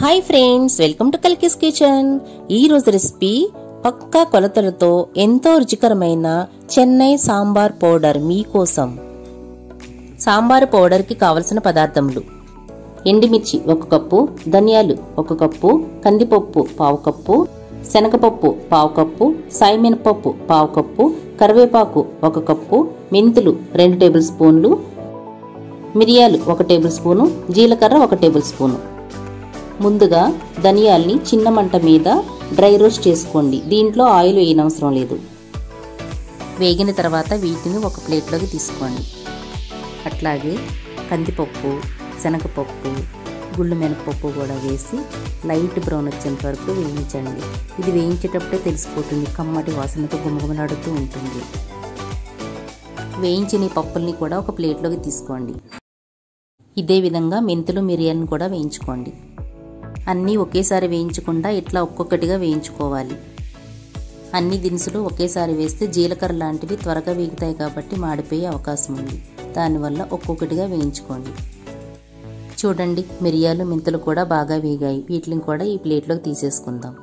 hi friends welcome to Kalki's kitchen ఈ రోజు recipe పక్కా కొలతలతో ఎంతో రుచికరమైన చెన్నై సాంబార్ పౌడర్ మీకోసం సాంబార్ పౌడర్కి కావలసిన పదార్థములు ఎండుమిర్చి ఒక కప్పు ధనియాలు ఒక కప్పు కందిపప్పు పావు కప్పు శనగపప్పు పావు కప్పు సాయిమినపప్పు పావు కప్పు కరివేపాకు ఒక కప్పు మెంతులు రెండు టేబుల్ స్పూన్లు మిరియాలు ఒక టేబుల్ స్పూను జీలకర్ర ఒక టేబుల్ స్పూను ముందుగా ధనియాల్ని చిన్న మంట మీద డ్రై రోస్ట్ చేసుకోండి దీంట్లో ఆయిల్ వేయనవసరం లేదు వేగిన తర్వాత వీటిని ఒక ప్లేట్లోకి తీసుకోండి అట్లాగే కందిపప్పు శనగపప్పు గుళ్ళు మినపప్పు కూడా వేసి లైట్ బ్రౌన్ వచ్చేంత వరకు వేయించండి ఇది వేయించేటప్పుడే తెలిసిపోతుంది కమ్మటి వాసనతో గుమగుమలాడుతూ ఉంటుంది వేయించిన ఈ పప్పుల్ని కూడా ఒక ప్లేట్లోకి తీసుకోండి ఇదే విధంగా మెంతులు మిరియాలను కూడా వేయించుకోండి అన్నీ ఒకేసారి వేయించకుండా ఇట్లా ఒక్కొక్కటిగా వేయించుకోవాలి అన్ని దినుసులు ఒకేసారి వేస్తే జీలకర్ర లాంటివి త్వరగా వేగుతాయి కాబట్టి మాడిపోయే అవకాశం ఉంది దానివల్ల ఒక్కొక్కటిగా వేయించుకోండి చూడండి మిరియాలు మెంతులు కూడా బాగా వేగాయి వీటిని కూడా ఈ ప్లేట్లోకి తీసేసుకుందాం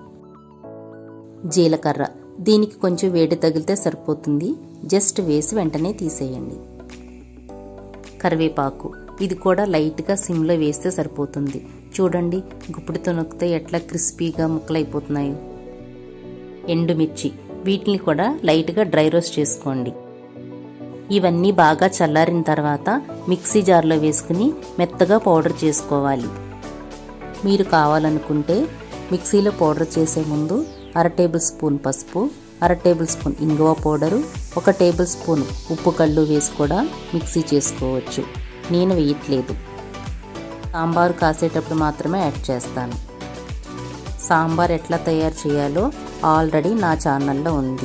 జీలకర్ర దీనికి కొంచెం వేడి తగిలితే సరిపోతుంది జస్ట్ వేసి వెంటనే తీసేయండి కరివేపాకు ఇది కూడా లైట్గా సిమ్లో వేస్తే సరిపోతుంది చూడండి గుప్పిడితో నొక్కితే ఎట్లా క్రిస్పీగా ముక్కలైపోతున్నాయి ఎండుమిర్చి వీటిని కూడా లైట్గా డ్రై రోస్ట్ చేసుకోండి ఇవన్నీ బాగా చల్లారిన తర్వాత మిక్సీ జార్లో వేసుకుని మెత్తగా పౌడర్ చేసుకోవాలి మీరు కావాలనుకుంటే మిక్సీలో పౌడర్ చేసే ముందు అర టేబుల్ స్పూన్ పసుపు అర టేబుల్ స్పూన్ ఇంగువ పౌడరు ఒక టేబుల్ స్పూన్ ఉప్పు కళ్ళు వేసి కూడా మిక్సీ చేసుకోవచ్చు నేను వేయట్లేదు సాంబారు కాసేటప్పుడు మాత్రమే యాడ్ చేస్తాను సాంబార్ ఎట్లా తయారు చేయాలో ఆల్రెడీ నా ఛానల్లో ఉంది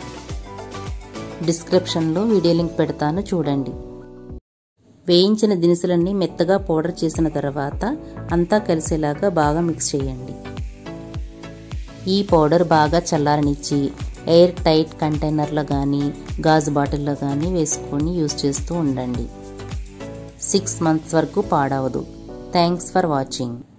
డిస్క్రిప్షన్లో వీడియో లింక్ పెడతాను చూడండి వేయించిన దినుసులన్నీ మెత్తగా పౌడర్ చేసిన తర్వాత అంతా కలిసేలాగా బాగా మిక్స్ చేయండి ఈ పౌడర్ బాగా చల్లారనిచ్చి ఎయిర్ టైట్ కంటైనర్లో కానీ గాజు బాటిల్లో కానీ వేసుకొని యూస్ చేస్తూ ఉండండి సిక్స్ మంత్స్ వరకు పాడవదు థ్యాంక్స్ ఫర్ వాచింగ్